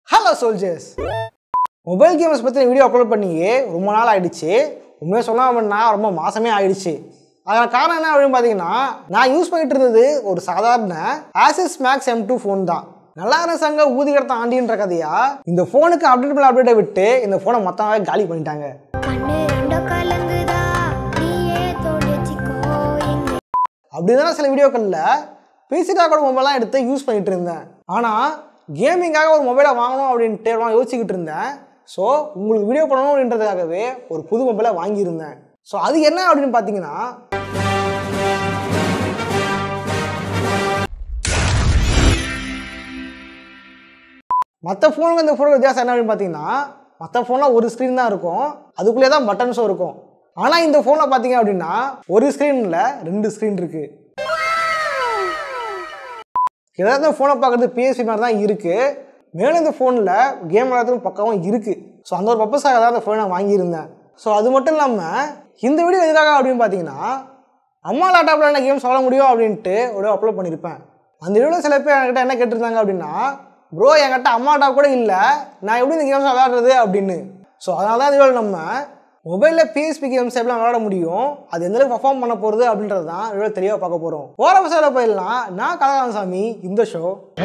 hello soldiers mobile games பற்றி video upload பண்ணியே ரொம்ப நாள் ஆயிடுச்சு உண்மையாக சொன்னால் அப்படின்னா ரொம்ப மாசமே ஆயிடுச்சு அதன் காரணம் என்ன அப்படின்னு பார்த்தீங்கன்னா நான் யூஸ் பண்ணிட்டு இருந்தது ஒரு சாதாரண Asus Max M two phone தான் நல்லா சங்க ஊதி கடத்த ஆண்டின்ற கதையா இந்த ஃபோனுக்கு அப்டேட் பண்ண அப்டேட்டை விட்டு இந்த ஃபோனை மொத்தமாகவே காலி பண்ணிட்டாங்க கண்ணு ரெண்டும் கலங்குதா நீயே தொடச்சிக்கோ எங்க அப்படி சில வீடியோக்களில் பிசிடாக்கோட மொபைலாம் எடுத்து யூஸ் பண்ணிட்டு இருந்தேன் ஆனால் கேமிங்காக ஒரு மொபைலை வாங்கணும் அப்படின்ட்டு நான் யோசிச்சுக்கிட்டு இருந்தேன் ஸோ உங்களுக்கு வீடியோ பண்ணணும் அப்படின்றதுக்காகவே ஒரு புது மொபைலை வாங்கியிருந்தேன் ஸோ அது என்ன அப்படின்னு பார்த்தீங்கன்னா மற்ற ஃபோனுக்கு இந்த ஃபோனுக்கு வித்தியாசம் என்ன அப்படின்னு பார்த்தீங்கன்னா மற்ற ஃபோனில் ஒரு ஸ்க்ரீன் தான் இருக்கும் அதுக்குள்ளே தான் பட்டன்ஸும் இருக்கும் ஆனால் இந்த ஃபோனில் பார்த்தீங்க அப்படின்னா ஒரு ஸ்க்ரீனில் ரெண்டு ஸ்க்ரீன் இருக்குது ஏதாவது ஃபோனை பார்க்குறது பிஎஸ்பி மாதிரி தான் இருக்குது மேலும் இந்த ஃபோனில் கேம் விளையாடுறதுக்கு பக்கமும் இருக்குது ஸோ அந்த ஒரு பர்பஸாக தான் அந்த ஃபோனை நான் வாங்கியிருந்தேன் ஸோ அது மட்டும் இல்லாமல் இந்த வீடியோ எதுக்காக அப்படின்னு பார்த்தீங்கன்னா அம்மா லேப்டாப்பில் என்ன கேம் சொல்ல முடியும் அப்படின்ட்டு ஒரு அப்லோட் பண்ணியிருப்பேன் அந்த வீடியோவில் சில பேர் என்கிட்ட என்ன கேட்டிருந்தாங்க அப்படின்னா ப்ரோ என்கிட்ட அம்மா லேப்டாப் கூட இல்லை நான் எப்படி இந்த கேம்ஸ் விளையாடுறது அப்படின்னு ஸோ அதனால தான் இந்த வீடியோ நம்ம மொபைலில் பிஎஸ்பி கேம்ஸ் எப்படிலாம் விளையாட முடியும் அது எந்த அளவுக்கு பர்ஃபார்ம் பண்ண போகிறது அப்படின்றது தான் இவ்வளோ தெளிவாக பார்க்க போகிறோம் போகிற பசங்களை போயிடலாம் நான் கலகாலசாமி இந்த ஷோ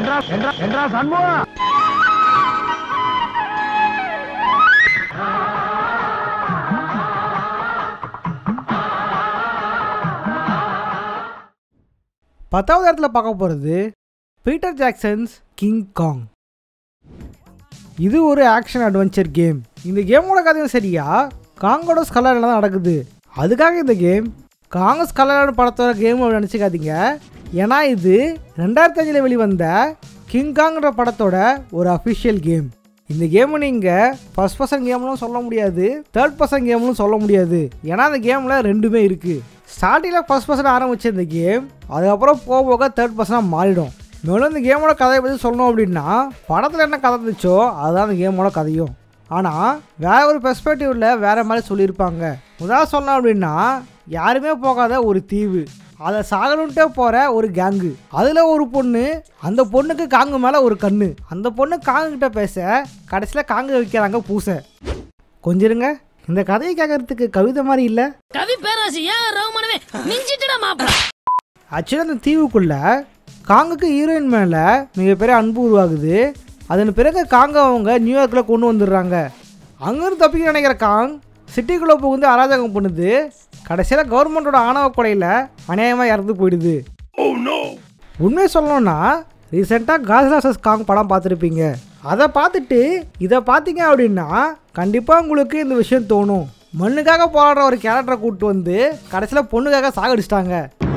பத்தாவது இடத்துல பார்க்க போகிறது பீட்டர் ஜாக்சன்ஸ் கிங் காங் இது ஒரு ஆக்ஷன் அட்வென்ச்சர் கேம் இந்த கேமோட கதையும் சரியா காங்கோட ஸ்கலரில் தான் நடக்குது அதுக்காக இந்த கேம் காங்கஸ் கலர் படத்தோட கேம் நினச்சிக்காதீங்க ஏன்னா இது ரெண்டாயிரத்தி அஞ்சில் வெளிவந்த கிங் காங்கிற படத்தோட ஒரு அஃபிஷியல் கேம் இந்த கேமை நீங்கள் ஃபர்ஸ்ட் பர்சன் கேம்னும் சொல்ல முடியாது தேர்ட் பர்சன் கேம்னு சொல்ல முடியாது ஏன்னா அந்த கேமில் ரெண்டுமே இருக்குது ஸ்டார்டிங்கில் ஃபர்ஸ்ட் பர்சன் ஆரம்பிச்ச இந்த கேம் அதுக்கப்புறம் போக போக தேர்ட் பர்சனாக மாறிடும் மேலும் இந்த கேமோட கதையை பற்றி சொல்லணும் அப்படின்னா படத்தில் என்ன கதை இருந்துச்சோ அதுதான் அந்த கேமோட கதையும் ஆனால் வேற ஒரு பெர்ஸ்பெக்டிவில் வேற மாதிரி சொல்லியிருப்பாங்க உதாரணம் சொல்லணும் அப்படின்னா யாருமே போகாத ஒரு தீவு அதை சாகணுன்ட்டே போகிற ஒரு கேங்கு அதில் ஒரு பொண்ணு அந்த பொண்ணுக்கு காங்கு மேலே ஒரு கண்ணு அந்த பொண்ணு காங்குகிட்ட பேச கடைசியில் காங்கு வைக்கிறாங்க பூசை கொஞ்சம் இருங்க இந்த கதையை கேட்கறதுக்கு கவிதை மாதிரி இல்லை கவி பேராசி ஏன் ரகுமானவே மிஞ்சிட்டுடா மாப்பிள ஆக்சுவலாக அந்த தீவுக்குள்ள காங்குக்கு ஹீரோயின் மேலே மிகப்பெரிய அன்பு உருவாகுது அதன் பிறகு காங்க அவங்க நியூயார்க்கில் கொண்டு வந்துடுறாங்க அங்கேருந்து தப்பிக்க நினைக்கிற காங் சிட்டிக்குள்ளே புகுந்து அராஜகம் பண்ணுது கடைசியில் கவர்மெண்ட்டோட ஆணவ கொலையில் அநியாயமாக இறந்து போயிடுது உண்மையை சொல்லணும்னா ரீசெண்டாக காஸ்லாசஸ் காங் படம் பார்த்துருப்பீங்க அதை பார்த்துட்டு இதை பார்த்தீங்க அப்படின்னா கண்டிப்பாக உங்களுக்கு இந்த விஷயம் தோணும் மண்ணுக்காக போராடுற ஒரு கேரக்டரை கூப்பிட்டு வந்து கடைசியில் பொண்ணுக்காக சாகடிச்சிட்டாங்க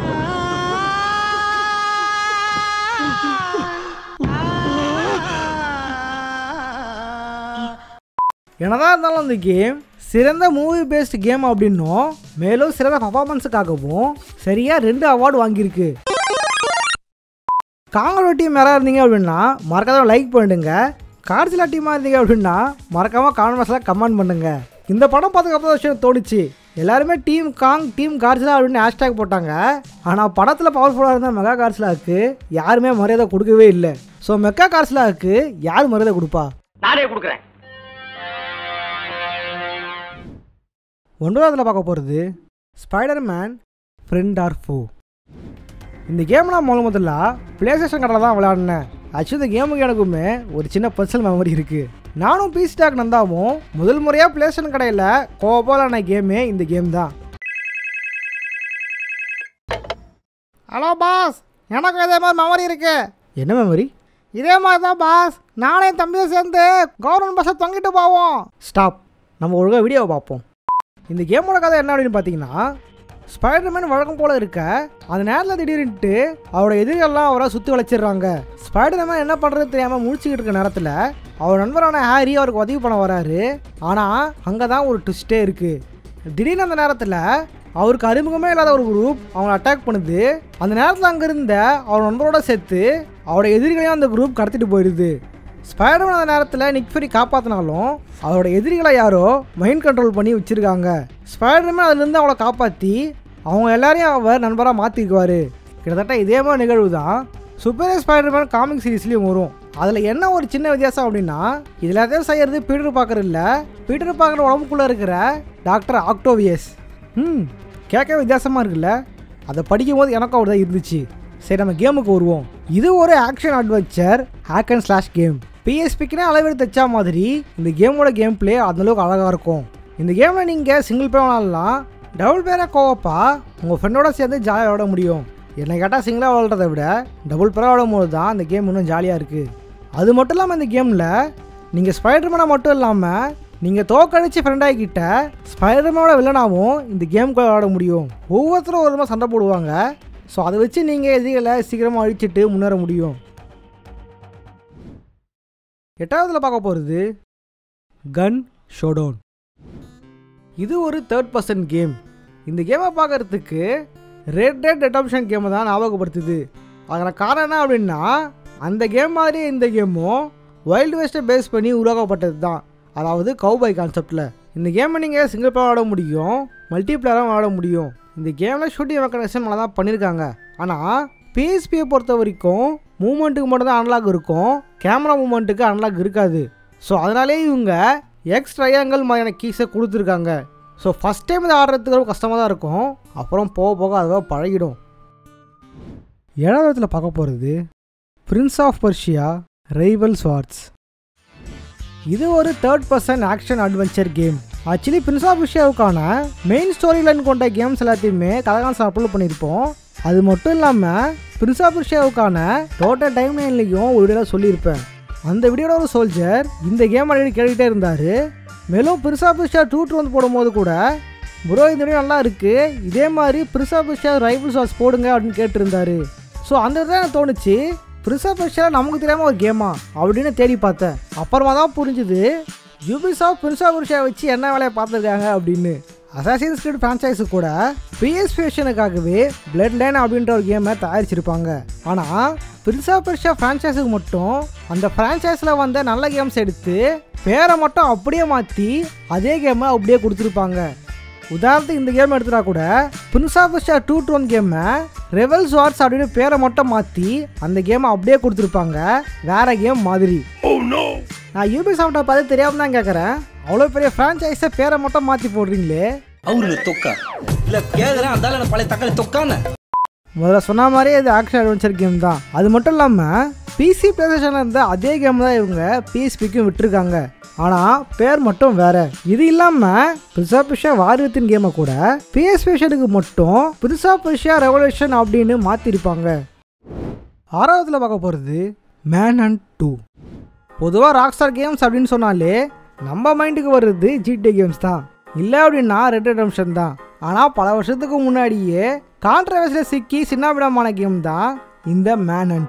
என்னதான் இருந்தாலும் அந்த கேம் சிறந்த மூவி பேஸ்ட் கேம் அப்படின்னும் மேலும் சிறந்த பர்ஃபார்மன்ஸுக்காகவும் சரியாக ரெண்டு அவார்டு வாங்கியிருக்கு காங்களோ டீம் யாராக இருந்தீங்க அப்படின்னா மறக்காம லைக் பண்ணிடுங்க கார்ஜிலா டீமாக இருந்தீங்க அப்படின்னா மறக்காம கான்வர்ஸில் கமெண்ட் பண்ணுங்க இந்த படம் பார்த்ததுக்கப்புறம் விஷயம் தோணுச்சு எல்லாருமே டீம் காங் டீம் கார்ஜிலா அப்படின்னு ஹேஷ்டேக் போட்டாங்க ஆனால் படத்தில் பவர்ஃபுல்லாக இருந்த மெகா கார்ஜிலாவுக்கு யாருமே மரியாதை கொடுக்கவே இல்லை ஸோ மெகா கார்ஜிலாவுக்கு யார் மரியாதை கொடுப்பா நானே கொடுக்குறேன் ஒன்பதாவதுல பார்க்க போகிறது ஸ்பைடர் மேன் ஃப்ரெண்ட் ஆர் ஃபோ இந்த கேம் நான் முதல் முதல்ல பிளே ஸ்டேஷன் கடையில் தான் விளையாடினேன் ஆக்சுவலி இந்த கேமுக்கு எனக்குமே ஒரு சின்ன பர்சனல் மெமரி இருக்குது நானும் பி ஸ்டாக் நந்தாவும் முதல் முறையாக பிளே ஸ்டேஷன் கடையில் கோபாலான கேமே இந்த கேம் தான் ஹலோ பாஸ் எனக்கும் இதே மாதிரி மெமரி இருக்கு என்ன மெமரி இதே மாதிரி தான் பாஸ் நானே என் தம்பியும் சேர்ந்து கவர்மெண்ட் பஸ்ஸை தொங்கிட்டு போவோம் ஸ்டாப் நம்ம ஒழுங்காக வீடியோவை பார்ப்போம் இந்த கேமோட கதை என்ன அப்படின்னு பார்த்தீங்கன்னா ஸ்பைடர்மேன் வழக்கம் போல இருக்க அந்த நேரத்தில் திடீர்னுட்டு அவரோட எதிரிகள்லாம் அவரை சுற்றி வளைச்சிடுறாங்க ஸ்பைடர்மேன் என்ன பண்ணுறது தெரியாமல் முழிச்சுக்கிட்டு இருக்க நேரத்தில் அவர் நண்பரான ஹாரி அவருக்கு உதவி பண்ண வராரு ஆனால் அங்கே தான் ஒரு ட்விஸ்டே இருக்குது திடீர்னு அந்த நேரத்தில் அவருக்கு அறிமுகமே இல்லாத ஒரு குரூப் அவங்களை அட்டாக் பண்ணுது அந்த நேரத்தில் அங்கே இருந்த அவர் நண்பரோட சேர்த்து அவரோட எதிரிகளையும் அந்த குரூப் கடத்திட்டு போயிடுது ஸ்பைடர்மேன் அந்த நேரத்தில் நிக் ஃபியூரி காப்பாற்றினாலும் அவரோட எதிரிகளை யாரோ மைண்ட் கண்ட்ரோல் பண்ணி வச்சுருக்காங்க ஸ்பைடர்மேன் அதுலேருந்து அவளை காப்பாற்றி அவங்க எல்லாரையும் அவர் நண்பராக மாற்றிக்குவார் கிட்டத்தட்ட இதே மாதிரி நிகழ்வு தான் சூப்பர் ஸ்பைடர்மேன் காமிக் சீரீஸ்லேயும் வரும் அதில் என்ன ஒரு சின்ன வித்தியாசம் அப்படின்னா இதில் எல்லாத்தையும் செய்கிறது பீட்டர் பார்க்கற இல்லை பீட்டர் பார்க்குற உடம்புக்குள்ளே இருக்கிற டாக்டர் ஆக்டோவியஸ் ம் கேட்க வித்தியாசமாக இருக்குல்ல அதை படிக்கும் போது எனக்கும் அப்படிதான் இருந்துச்சு சரி நம்ம கேமுக்கு வருவோம் இது ஒரு action adventure hack and slash game பிஎஸ்பிக்குனே அளவெடு தைச்சா மாதிரி இந்த கேமோட கேம் பிளே அந்தளவுக்கு அழகாக இருக்கும் இந்த கேமில் நீங்கள் சிங்கிள் பிளே விளாட்லாம் டபுள் பேராக கோவப்பா உங்கள் ஃப்ரெண்டோட சேர்ந்து ஜாலியாக விளாட முடியும் என்னை கேட்டால் சிங்கிளாக விளாட்றத விட டபுள் பேராக விளாடும் போது தான் இந்த கேம் இன்னும் ஜாலியாக இருக்குது அது மட்டும் இல்லாமல் இந்த கேமில் நீங்கள் ஸ்பைடர்மேனை மட்டும் இல்லாமல் நீங்கள் தோக்கடிச்சு ஃப்ரெண்டாகிக்கிட்ட ஸ்பைடர்மேனோட வில்லனாகவும் இந்த கேமுக்குள்ள விளாட முடியும் ஒவ்வொருத்தரும் ஒரு விதமாக சண்டை போடுவாங்க ஸோ அதை வச்சு நீங்கள் எதிரிகளை சீக்கிரமாக அழிச்சிட்டு முன்னேற முடியும் எட்டாவதுல பார்க்க போகிறது கன் ஷோடவுன் இது ஒரு தேர்ட் பர்சன் கேம் இந்த கேமை பார்க்கறதுக்கு ரெட் டெட் ரெடம்ஷன் கேமை தான் ஞாபகப்படுத்துது அதில் காரணம் என்ன அப்படின்னா அந்த கேம் மாதிரியே இந்த கேமும் வைல்டு வெஸ்ட்டை பேஸ் பண்ணி உருவாக்கப்பட்டது தான் அதாவது கவுபாய் கான்செப்டில் இந்த கேமை நீங்கள் சிங்கிள் பிளேயர் விளாட முடியும் மல்டி பிளேயராகவும் விளாட முடியும் இந்த கேமில் ஷூட்டிங் மெக்கானிசம் நல்லா தான் பண்ணியிருக்காங்க ஆனால் பிஎஸ்பியை பொறுத்த வரைக்கும் மூமெண்ட்டுக்கு மட்டும் தான் அன்லாக் இருக்கும் கேமரா மூமெண்ட்டுக்கு அன்லாக் இருக்காது ஸோ அதனாலே இவங்க எக்ஸ் ட்ரையாங்கல் மாதிரியான கீஸை கொடுத்துருக்காங்க ஸோ ஃபஸ்ட் டைம் இதை ஆடுறதுக்கு ரொம்ப கஷ்டமாக தான் இருக்கும் அப்புறம் போக போக அதுவாக பழகிடும் ஏழாவது இடத்துல பார்க்க போகிறது Prince of Persia rival swords இது ஒரு third person action adventure game actually Prince of பர்ஷியாவுக்கான மெயின் ஸ்டோரி லைன் கொண்ட கேம்ஸ் எல்லாத்தையுமே கலகான்ஸ் அப்லோட் பண்ணியிருப்போம் அது மட்டும் இல்லாமல் பிரின்ஸ் ஆஃப் பர்ஷியாவுக்கான டோட்டல் டைம் லைன்லையும் ஒரு வீடியோவில் சொல்லியிருப்பேன் அந்த வீடியோட ஒரு சோல்ஜர் இந்த கேம் அடிக்கடி கேட்டுக்கிட்டே இருந்தார் மேலும் Prince of Persia two two வந்து போடும்போது கூட ப்ரோ இந்த வீடியோ நல்லா இருக்குது இதே மாதிரி prince of Persia rifle sauce போடுங்க அப்படின்னு கேட்டிருந்தாரு ஸோ அந்த இடத்துல எனக்கு தோணுச்சு பிரின்ஸ் ஆஃப் பர்ஷியா நமக்கு தெரியாமல் ஒரு கேமா அப்படின்னு தேடி பார்த்தேன் அப்புறமா தான் புரிஞ்சுது யூபிசாஃப்ட் பிரின்ஸ் ஆஃப் பர்ஷியா வச்சு என்ன வேலையை பார்த்துருக்காங்க அப்படின்னு அசாசின் ஸ்கிரிட் ஃப்ரான்ச்சைஸு கூட பிஎஸ் ஃபேஷனுக்காகவே பிளட் லைன் அப்படின்ற ஒரு கேமை தயாரிச்சிருப்பாங்க ஆனால் பிரின்ஸ் ஆஃப் பர்ஷியா ஃப்ரான்ச்சைஸுக்கு மட்டும் அந்த ஃப்ரான்ச்சைஸில் வந்த நல்ல கேம்ஸ் எடுத்து பேரை மட்டும் அப்படியே மாற்றி அதே கேமை அப்படியே கொடுத்துருப்பாங்க உதாரணத்துக்கு இந்த கேம் எடுத்துட்டா கூட Prince of Persia two two one கேமை ரெவல்ஸ் வார்ஸ் அப்படின்னு பேரை மட்டும் மாற்றி அந்த கேமை அப்படியே கொடுத்துருப்பாங்க வேற கேம் மாதிரி நான் யூபி சாஃப்ட்டை பார்த்து தெரியாம தான் கேட்குறேன் அவ்வளோ பெரிய ஃப்ரான்ச்சைஸை பேரை மட்டும் மாற்றி போடுறீங்களே அவரு தொக்கா இல்ல கேக்குறேன் அந்தால பழைய தக்காளி தொக்கான்னு முதல்ல சொன்ன மாதிரியே இது ஆக்ஷன் அட்வென்ச்சர் கேம் தான் அது மட்டும் இல்லாமல் பிசி பிளேஸ்டேஷனில் இருந்த அதே கேம் தான் இவங்க பிஎஸ்பிக்கும் விட்டுருக்காங்க ஆனால் பேர் மட்டும் வேற இது இல்லாமல் பிரிசா பிஷா வாரியத்தின் கேமை கூட பிஎஸ் பிஷனுக்கு மட்டும் பிரிசா பிஷா ரெவல்யூஷன் அப்படின்னு மாற்றிருப்பாங்க ஆறாவதுல பார்க்க போகிறது மேன் அண்ட் டூ பொதுவாக ராக்ஸ்டார் கேம்ஸ் அப்படின்னு சொன்னாலே நம்ம மைண்டுக்கு வர்றது ஜிடி கேம்ஸ் தான் இல்லை அப்படின்னா ரெட் ரெடம்ஷன் தான் ஆனால் பல வருஷத்துக்கு முன்னாடியே கான்ட்ரவர்சியில் சிக்கி சின்னாபிடமான கேம் தான் இந்த மேனண்ட்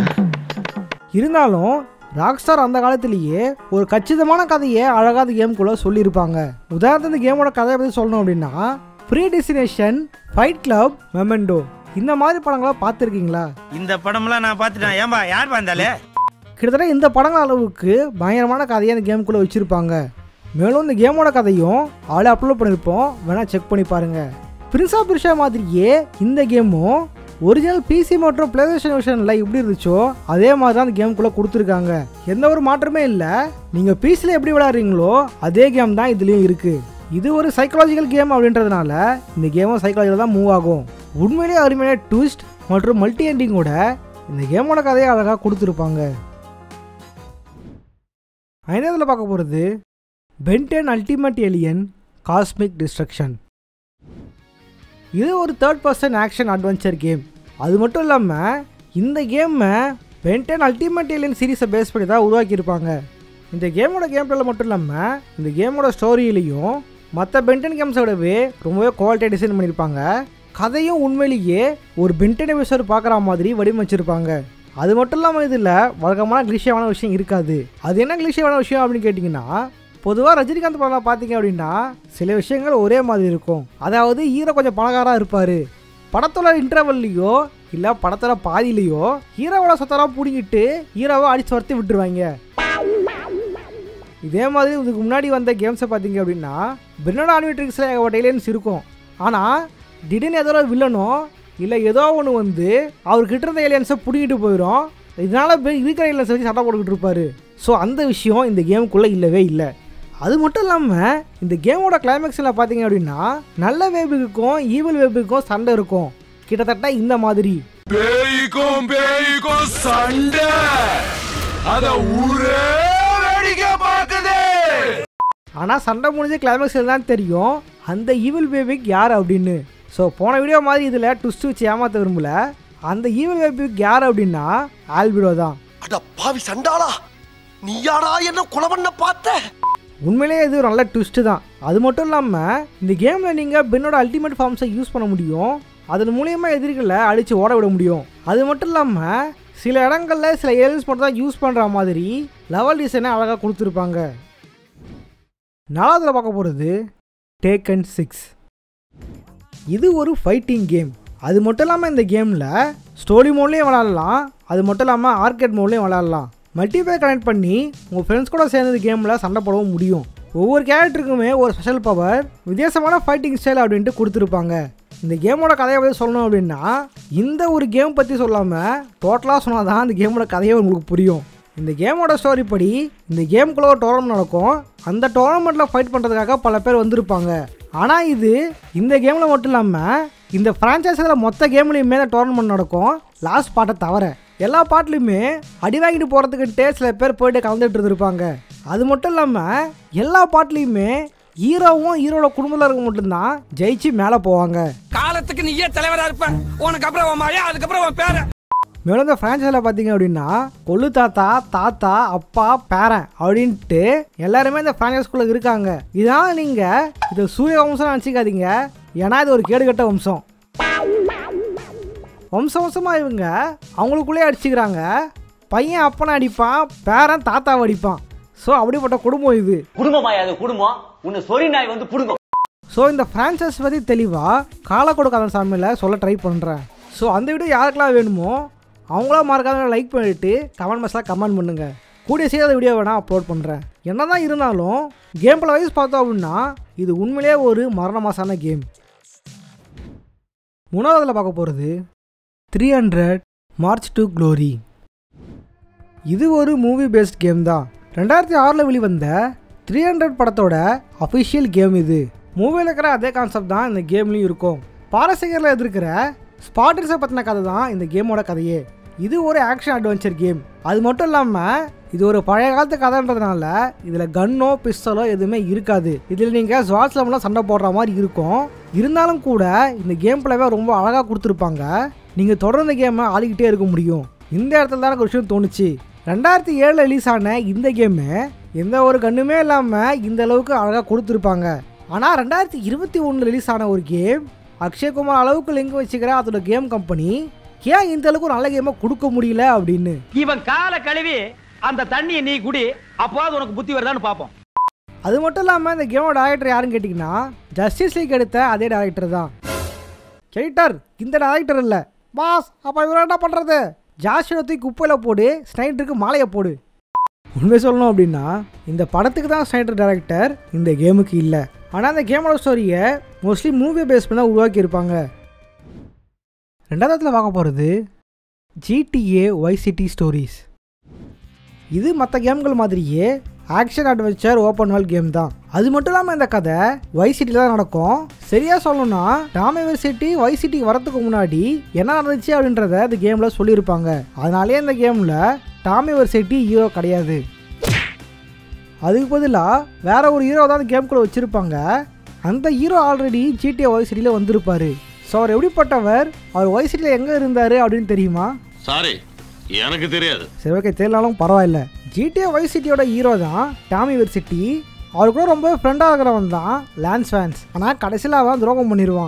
இருந்தாலும் ராக்ஸ்டார் அந்த காலத்திலேயே ஒரு கச்சிதமான கதையை அழகாத கேம்குள்ளே சொல்லியிருப்பாங்க உதாரணத்துக்கு இந்த கேமோட கதையை பற்றி சொல்லணும் அப்படின்னா Predestination Fight Club Memento இந்த மாதிரி படங்களை பார்த்துருக்கீங்களா இந்த படம்லாம் நான் பார்த்துட்டேன் ஏன்பா யார் பார்த்தாலே கிட்டத்தட்ட இந்த படங்கள் அளவுக்கு பயங்கரமான கதையை அந்த கேமுக்குள்ளே வச்சுருப்பாங்க மேலும் இந்த கேமோட கதையும் ஆளே அப்லோட் பண்ணியிருப்போம் வேணால் செக் பண்ணி பாருங்கள் பிரின்ஸ் ஆஃப் பிரிஷா மாதிரியே இந்த கேமும் ஒரிஜினல் பிசி மற்றும் பிளேஸ்டேஷன் வெர்ஷனில் எப்படி இருந்துச்சோ அதே மாதிரி தான் அந்த கேமுக்குள்ளே கொடுத்துருக்காங்க எந்த ஒரு மாற்றமே இல்லை நீங்கள் பிசியில் எப்படி விளையாடுறீங்களோ அதே கேம் தான் இதுலேயும் இருக்குது இது ஒரு சைக்காலஜிக்கல் கேம் அப்படின்றதுனால இந்த கேமும் சைக்காலஜியில் தான் மூவ் ஆகும் உண்மையிலேயே அருமையான ட்விஸ்ட் மற்றும் மல்டி எண்டிங்கோட இந்த கேமோட கதையை அழகாக கொடுத்துருப்பாங்க ஐந்தாவதுல பார்க்க போகிறது Ben Ten ultimate alien cosmic destruction இது ஒரு third person action adventure game அது மட்டும் இல்லாமல் இந்த கேமை பென்டென் அல்டிமேட் ஏலியன் சீரீஸை பேஸ் பண்ணி தான் உருவாக்கியிருப்பாங்க இந்த கேமோட கேம் பிளேல மட்டும் இல்லாமல் இந்த கேமோட ஸ்டோரியிலையும் மற்ற பென்டன் கேம்ஸை விடவே ரொம்பவே குவாலிட்டியாக டிசைன் பண்ணியிருப்பாங்க கதையும் உண்மையிலேயே ஒரு பென்டன் எபிசோட் பார்க்குற மாதிரி வடிவமைச்சிருப்பாங்க அது மட்டும் இல்லாமல் இதில் வழக்கமான கிளிஷியமான விஷயம் இருக்காது அது என்ன கிளிஷியமான விஷயம் அப்படின்னு கேட்டிங்கன்னா பொதுவாக ரஜினிகாந்த் படம் பார்த்தீங்க அப்படின்னா சில விஷயங்கள் ஒரே மாதிரி இருக்கும் அதாவது ஹீரோ கொஞ்சம் பணக்காராக இருப்பார் படத்தோட இன்டர்வல்லையோ இல்லை படத்தோட பாதியிலையோ ஹீரோவோட சொத்தெல்லாம் பிடிங்கிட்டு ஹீரோவை அடிச்சு வரத்தி விட்டுருவாங்க இதே மாதிரி இதுக்கு முன்னாடி வந்த கேம்ஸை பார்த்தீங்க அப்படின்னா பின்னோட ஆனிமெட்ரிக்ஸில் ஏகப்பட்ட ஏலியன்ஸ் இருக்கும் ஆனால் திடீர்னு ஏதோ ஒரு வில்லனோ இல்லை ஏதோ ஒன்று வந்து அவர்கிட்ட இருந்த ஏலியன்ஸை பிடிங்கிட்டு போயிடும் இதனால போய் இருக்கிற இல்லை வச்சு சண்டை போட்டுக்கிட்டு இருப்பாரு ஸோ அந்த விஷயம் இந்த கேமுக்குள்ளே இல்லவே இல்லை அது மட்டும் இல்லாமல் இந்த கேமோட கிளைமேக்ஸில் பார்த்தீங்க அப்படின்னா நல்ல வேபுக்கும் ஈவல் வேபுக்கும் சண்டை இருக்கும் கிட்டத்தட்ட இந்த மாதிரி பேய்க்கும் பேய்க்கும் சண்டை அத ஊரே வேடிக்கை பார்க்குது ஆனால் சண்டை முடிஞ்ச கிளைமேக்ஸில் தான் தெரியும் அந்த ஈவில் பேபிக் யார் அப்படின்னு ஸோ போன வீடியோ மாதிரி இதில் ட்விஸ்ட் வச்சு ஏமாற்ற விரும்பல அந்த ஈவில் பேபிக் யார் அப்படின்னா ஆல்பிடோ தான் அட பாவி சண்டாளா நீயாடா என்ன கொலை பண்ண பார்த்த உண்மையிலேயே இது ஒரு நல்ல ட்விஸ்ட்டு தான் அது மட்டும் இல்லாமல் இந்த கேமில் நீங்கள் பென்னோட அல்டிமேட் ஃபார்ம்ஸை யூஸ் பண்ண முடியும் அதன் மூலியமா எதிரிகளை அடித்து ஓட விட முடியும் அது மட்டும் இல்லாமல் சில இடங்களில் சில ஏலியன்ஸ் மட்டும் தான் யூஸ் பண்ணுற மாதிரி லெவல் டிசைனை அழகாக கொடுத்துருப்பாங்க நாலாவதுல பார்க்க போகிறது டேக்கன் சிக்ஸ் இது ஒரு ஃபைட்டிங் கேம் அது மட்டும் இல்லாமல் இந்த கேமில் ஸ்டோரி மோட்லேயும் விளாட்லாம் அது மட்டும் இல்லாமல் ஆர்கேட் மோட்லேயும் விளாட்லாம் மல்டிபிளேயர் கனெக்ட் பண்ணி உங்கள் ஃப்ரெண்ட்ஸ் கூட சேர்ந்து கேமில் சண்டை போடவும் முடியும் ஒவ்வொரு கேரக்டருக்குமே ஒரு ஸ்பெஷல் பவர் வித்தியாசமான ஃபைட்டிங் ஸ்டைல் அப்படின்ட்டு கொடுத்துருப்பாங்க இந்த கேமோட கதையை பற்றி சொல்லணும் அப்படின்னா இந்த ஒரு கேம் பற்றி சொல்லாமல் டோட்டலாக சொன்னால் தான் இந்த கேமோட கதையே உங்களுக்கு புரியும் இந்த கேமோட ஸ்டோரி படி இந்த கேமுக்குள்ள ஒரு டோர்னமெண்ட் நடக்கும் அந்த டோர்னமெண்ட்டில் ஃபைட் பண்ணுறதுக்காக பல பேர் வந்திருப்பாங்க ஆனால் இது இந்த கேமில் மட்டும் இல்லாமல் இந்த ஃப்ரான்ச்சைஸில் மொத்த கேம்லேயுமே இந்த டோர்னமெண்ட் நடக்கும் லாஸ்ட் பாட்டை தவிர எல்லா பாட்டுலையுமே அடி வாங்கிட்டு போகிறதுக்கிட்டே சில பேர் போயிட்டு கலந்துட்டு இருந்திருப்பாங்க அது மட்டும் இல்லாமல் எல்லா பாட்டுலேயுமே ஹீரோவும் ஹீரோட குடும்பத்தில் இருக்க மட்டும்தான் ஜெயிச்சு மேலே போவாங்க காலத்துக்கு நீயே தலைவரா இருப்ப உனக்கு அப்புறம் உன் மகன் அதுக்கப்புறம் உன் பேரன் மேலும் இந்த ஃப்ரான்ச்சைஸில் பார்த்தீங்க அப்படின்னா கொள்ளு தாத்தா தாத்தா அப்பா பேரன் அப்படின்ட்டு எல்லாருமே இந்த ஃப்ரான்ச்சைஸ்குள்ளே இருக்காங்க இதனால் நீங்கள் இது சூரிய வம்சம் நினச்சிக்காதீங்க ஏன்னா இது ஒரு கேடுகட்ட வம்சம் வம்ச வம்சமாக இவங்க அவங்களுக்குள்ளே அடிச்சுக்கிறாங்க பையன் அப்பனை அடிப்பான் பேரன் தாத்தாவை அடிப்பான் ஸோ அப்படிப்பட்ட குடும்பம் இது குடும்பமாயா அது குடும்பம் உன்னை சொறி நாய் வந்து புடுங்கும் ஸோ இந்த ஃப்ரான்ச்சைஸ் பற்றி தெளிவாக காலக்கொடு கதை சாமியில் சொல்ல ட்ரை பண்ணுறேன் ஸோ அந்த வீடியோ யாருக்கெல்லாம் வேணுமோ அவங்களாம் மறக்காத லைக் பண்ணிவிட்டு கமெண்ட் பாக்ஸில் கமெண்ட் பண்ணுங்கள் கூடிய சீக்கிரம் வீடியோ வேணால் அப்லோட் பண்ணுறேன் என்ன தான் இருந்தாலும் கேம் பிளே வைஸ் பார்த்தோம் அப்படின்னா இது உண்மையிலேயே ஒரு மரண மாசான கேம் மூணாவதில் பார்க்க போகிறது three hundred March to glory இது ஒரு மூவி பேஸ்ட் கேம் தான் ரெண்டாயிரத்தி ஆறில் வெளிவந்த த்ரீ ஹண்ட்ரட் படத்தோட அஃபிஷியல் கேம் இது மூவியில் இருக்கிற அதே கான்செப்ட் தான் இந்த கேம்லேயும் இருக்கும் பாரசீகரில் எதிர்க்கிற ஸ்பாட்டர்ஸை பற்றின கதை தான் இந்த கேமோட கதையே இது ஒரு ஆக்ஷன் அட்வென்ச்சர் கேம் அது மட்டும் இல்லாமல் இது ஒரு பழைய காலத்து கதைன்றதுனால இதில் கன்னோ பிஸ்டலோ எதுவுமே இருக்காது இதில் நீங்கள் ஸ்வாட்ஸ்லம்லாம் சண்டை போடுற மாதிரி இருக்கும் இருந்தாலும் கூட இந்த கேம் பிளேவே ரொம்ப அழகாக கொடுத்துருப்பாங்க நீங்கள் தொடர்ந்து கேமை ஆடிக்கிட்டே இருக்க முடியும் இந்த இடத்துல தான் எனக்கு ஒரு விஷயம் தோணுச்சு ரெண்டாயிரத்தி ஏழில் ரிலீஸ் ஆன இந்த கேமு எந்த ஒரு கண்ணுமே இல்லாமல் இந்த அளவுக்கு அழகாக கொடுத்துருப்பாங்க ஆனால் ரெண்டாயிரத்தி இருபத்தி ஒன்றில் ரிலீஸ் ஆன ஒரு கேம் அக்ஷய்குமார் அளவுக்கு லிங்க் வச்சுக்கிற அதோட கேம் கம்பெனி ஏன் இந்த அளவுக்கு ஒரு நல்ல கேமை கொடுக்க முடியல அப்படின்னு இவன் காலை கழுவி அந்த தண்ணியை நீ குடி அப்போது உனக்கு புத்தி வருதான்னு பாப்போம் அது மட்டும் இல்லாமல் இந்த கேமோட டேரக்டர் யாருன்னு கேட்டிங்கன்னா ஜஸ்டிஸ் லீக் எடுத்த அதே டேரக்டர் தான் எடிட்டர் இந்த டேரக்டர் இல்லை பாஸ் அப்போ இவர் என்ன பண்ணுறது ஜாஸ்தியை தூக்கி குப்பையில் போடு ஸ்னைடருக்கு மாலையை போடு உண்மை சொல்லணும் அப்படின்னா இந்த படத்துக்கு தான் ஸ்னைடர் டேரக்டர் இந்த கேமுக்கு இல்லை ஆனால் இந்த கேமோட ஸ்டோரியை மோஸ்ட்லி மூவியை பேஸ் பண்ணி தான் உருவாக்கியிருப்பாங்க ரெண்டாவது இடத்துல பார்க்க போகிறது ஜிடிஏ ஒய்சிடி ஸ்டோரிஸ் இது மற்ற கேம்கள் மாதிரியே action adventure open world game தான் அது மட்டும் இல்லாமல் இந்த கதை ஒய் சிட்டியில் தான் நடக்கும் சரியாக சொல்லணும்னா டாமிவர் சிட்டி ஒய் சிட்டிக்கு வரதுக்கு முன்னாடி என்ன நடந்துச்சு அப்படின்றத இந்த கேமில் சொல்லியிருப்பாங்க அதனாலே இந்த கேமில் டாமிவர் சிட்டி ஹீரோ கிடையாது அதுக்கு பதிலாக வேற ஒரு ஹீரோ தான் அந்த கேம்குள்ளே வச்சுருப்பாங்க அந்த ஹீரோ ஆல்ரெடி ஜிடிஏ ஒய் சிட்டியில் வந்திருப்பாரு ஸோ அவர் எப்படிப்பட்டவர் அவர் ஒய் சிட்டியில் எங்கே இருந்தார் அப்படின்னு தெரியுமா சாரி எனக்கு தெரியாது சரி ஓகே தெரியலாலும் பரவாயில்ல ஜிடிஏ வை சிட்டியோட ஹீரோ தான் டாமி சிட்டி அவர் கூட ரொம்ப ஃப்ரெண்டாக இருக்கிறவன் தான் லான்ஸ் ஃபேன்ஸ் ஆனால் கடைசியில் அவன் துரோகம் பண்ணிடுவான்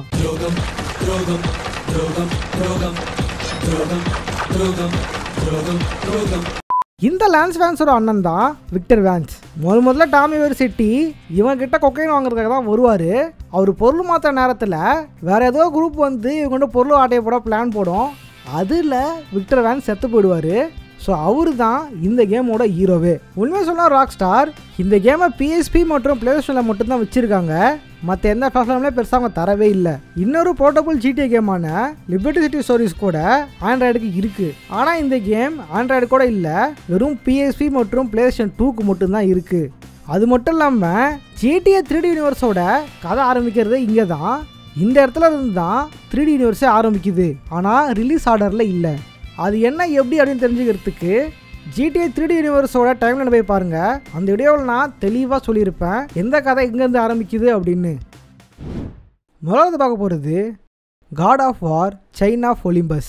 இந்த லான்ஸ் வேன்ஸோட அண்ணன் தான் விக்டர் வேன்ஸ் முதல் முதல்ல டாமி சிட்டி இவன் கிட்ட கொக்கைன் வாங்குறதுக்காக தான் வருவார் அவர் பொருள் மாற்ற நேரத்தில் வேற ஏதோ குரூப் வந்து இவங்க பொருள் ஆட்டையை போட பிளான் போடும் அதில் விக்டர் வேன்ஸ் செத்து போயிடுவார் ஸோ அவரு தான் இந்த கேமோட ஹீரோவே உண்மையை சொன்னால் ராக் ஸ்டார் இந்த கேமை பிஎஸ்பி மற்றும் பிளே ஸ்டோரில் மட்டும்தான் வச்சுருக்காங்க மற்ற எந்த பிளாட்ஃபார்ம்லேயும் பெருசாக அவங்க தரவே இல்லை இன்னொரு போர்ட்டபுள் ஜிடிஏ கேமான லிபர்ட்டி சிட்டி ஸ்டோரிஸ் கூட ஆண்ட்ராய்டுக்கு இருக்குது ஆனால் இந்த கேம் ஆண்ட்ராய்டு கூட இல்லை வெறும் பிஎஸ்பி மற்றும் பிளே ஸ்டேஷன் டூக்கு மட்டும்தான் இருக்குது அது மட்டும் இல்லாமல் ஜிடிஏ த்ரீ டி யூனிவர்ஸோட கதை ஆரம்பிக்கிறது இங்கே தான் இந்த இடத்துல இருந்து தான் த்ரீ டி யூனிவர்ஸே ஆரம்பிக்குது ஆனால் ரிலீஸ் ஆர்டரில் இல்லை அது என்ன எப்படி அப்படின்னு தெரிஞ்சுக்கிறதுக்கு ஜிடிஏ த்ரீ டி யூனிவர்ஸோட டைம்லைன் போய் பாருங்கள் அந்த வீடியோவில் நான் தெளிவாக சொல்லியிருப்பேன் எந்த கதை எங்கேருந்து ஆரம்பிக்குது அப்படின்னு முதலாவது பார்க்க போகிறது God of War chain of Olympus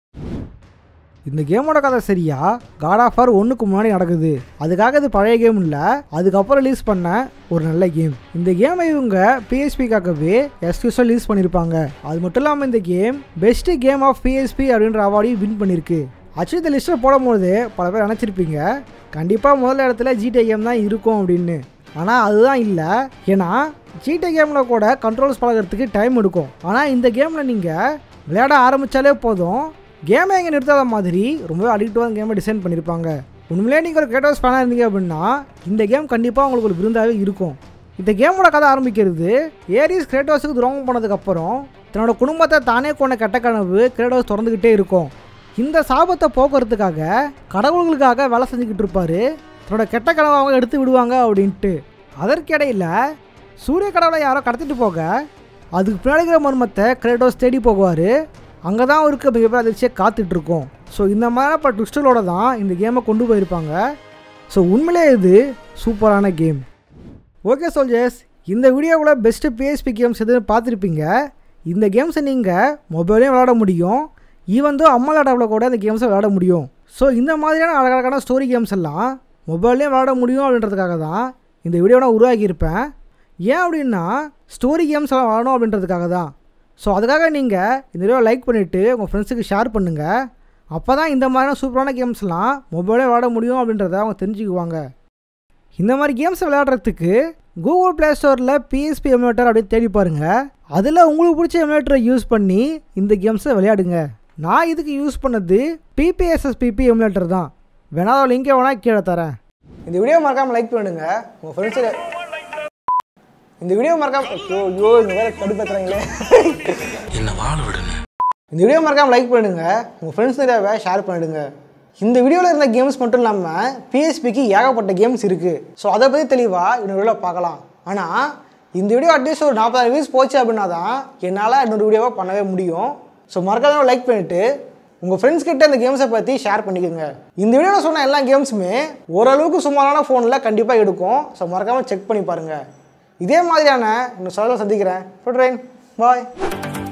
இந்த கேமோட கதை சரியா காட் ஆஃப் வார் ஒன்றுக்கு முன்னாடி நடக்குது அதுக்காக இது பழைய கேம் இல்லை அதுக்கப்புறம் ரிலீஸ் பண்ண ஒரு நல்ல கேம் இந்த கேமை இவங்க பிஎஸ்பிக்காகவே எக்ஸ்க்ளூசிவ் ரிலீஸ் பண்ணியிருப்பாங்க அது மட்டும் இல்லாமல் இந்த game best game of PSP அப்படின்ற அவார்டையும் வின் பண்ணியிருக்கு ஆக்சுவலி இந்த லிஸ்ட்டில் போடும்போது பல பேர் நினச்சிருப்பீங்க கண்டிப்பாக முதல் இடத்துல ஜிடிஏ கேம் தான் இருக்கும் அப்படின்னு ஆனால் அதுதான் இல்லை ஏன்னா ஜிடிஏ கேமில் கூட கண்ட்ரோல்ஸ் பழகிறதுக்கு டைம் எடுக்கும் ஆனால் இந்த கேமில் நீங்கள் விளையாட ஆரம்பித்தாலே போதும் கேமை எங்கே நிறுத்தாத மாதிரி ரொம்பவே அடிக்டிவான கேமை டிசைன் பண்ணியிருப்பாங்க உண்மையிலே நீங்கள் ஒரு கேட்டோஸ் ஃபேனாக இருந்தீங்க அப்படின்னா இந்த கேம் கண்டிப்பாக உங்களுக்கு ஒரு விருந்தாகவே இருக்கும் இந்த கேமோட கதை ஆரம்பிக்கிறது ஏரிஸ் கிரேட்டோஸுக்கு துரோகம் போனதுக்கப்புறம் தன்னோட குடும்பத்தை தானே கொண்ட கெட்ட கனவு கிரேட்டோஸ் திறந்துக்கிட்டே இருக்கும் இந்த சாபத்தை போக்குறதுக்காக கடவுள்களுக்காக வேலை செஞ்சுக்கிட்டு இருப்பாரு தன்னோட கெட்ட கனவை அவங்க எடுத்து விடுவாங்க அப்படின்ட்டு அதற்கிடையில் சூரிய கடவுளை யாரோ கடத்திட்டு போக அதுக்கு பின்னாடி இருக்கிற மர்மத்தை கிரேட்டோஸ் தேடி போகுவார் அங்கே தான் அவருக்கு மிகப்பெரிய அதிர்ச்சியை காத்துட்ருக்கோம் ஸோ இந்த மாதிரி இப்போ ட்விஸ்டலோட தான் இந்த கேமை கொண்டு போயிருப்பாங்க ஸோ உண்மையிலே இது சூப்பரான கேம் ஓகே சோல்ஜர்ஸ் இந்த வீடியோவில் பெஸ்ட்டு பிஎஸ்பி கேம்ஸ் எதுன்னு பார்த்துருப்பீங்க இந்த கேம்ஸை நீங்கள் மொபைலையும் விளாட முடியும் ஈவன் தோ அம்மா லேப்டாப்பில் கூட இந்த கேம்ஸை விளாட முடியும் ஸோ இந்த மாதிரியான அழகழகான ஸ்டோரி கேம்ஸ் எல்லாம் மொபைல்லையும் விளாட முடியும் அப்படின்றதுக்காக தான் இந்த வீடியோ நான் உருவாக்கியிருப்பேன் ஏன் அப்படின்னா ஸ்டோரி கேம்ஸ் எல்லாம் விளாடணும் அப்படின்றதுக்காக தான் ஸோ அதுக்காக நீங்கள் இந்த வீடியோ லைக் பண்ணிவிட்டு உங்கள் ஃப்ரெண்ட்ஸுக்கு ஷேர் பண்ணுங்கள் அப்போ தான் இந்த மாதிரியான சூப்பரான கேம்ஸ்லாம் மொபைலே விளாட முடியும் அப்படின்றத அவங்க தெரிஞ்சுக்குவாங்க இந்த மாதிரி கேம்ஸ் விளையாடுறதுக்கு கூகுள் ப்ளே ஸ்டோரில் பிஎஸ்பி எமுலேட்டர் அப்படியே தேடி பாருங்கள் அதில் உங்களுக்கு பிடிச்ச எமுலேட்டரை யூஸ் பண்ணி இந்த கேம்ஸை விளையாடுங்க நான் இதுக்கு யூஸ் பண்ணது பிபிஎஸ்எஸ்பிபி எமுலேட்டர் தான் வேணா லிங்கை வேணால் கீழே தரேன் இந்த வீடியோ மறக்காமல் லைக் பண்ணுங்க உங்கள் ஃப்ரெண்ட்ஸுக்கு இந்த வீடியோ மறக்காம ஐயோ ஐயோ இந்த வேலை கடுப்பேற்றுறாங்களே என்ன வாழ விடுங்க இந்த வீடியோ மறக்காம லைக் பண்ணுங்க உங்கள் ஃப்ரெண்ட்ஸ் நிறையாவே ஷேர் பண்ணிடுங்க இந்த வீடியோவில் இருந்த கேம்ஸ் மட்டும் இல்லாமல் பிஎஸ்பிக்கு ஏகப்பட்ட கேம்ஸ் இருக்குது ஸோ அதை பற்றி தெளிவாக இன்னொரு வீடியோவில் பார்க்கலாம் ஆனால் இந்த வீடியோ அட்லீஸ்ட் ஒரு நாற்பதாயிரம் வியூஸ் போச்சு அப்படின்னா தான் என்னால் இன்னொரு வீடியோவை பண்ணவே முடியும் ஸோ மறக்காம லைக் பண்ணிவிட்டு உங்கள் ஃப்ரெண்ட்ஸ் கிட்ட இந்த கேம்ஸை பற்றி ஷேர் பண்ணிக்கோங்க இந்த வீடியோவில் சொன்ன எல்லா கேம்ஸுமே ஓரளவுக்கு சுமாரான ஃபோனில் கண்டிப்பாக எடுக்கும் ஸோ மறக்காமல் செக் பண்ணி பாருங்கள் இதே மாதிரியான இன்னும் சொல்ல சந்திக்கிறேன் பாய்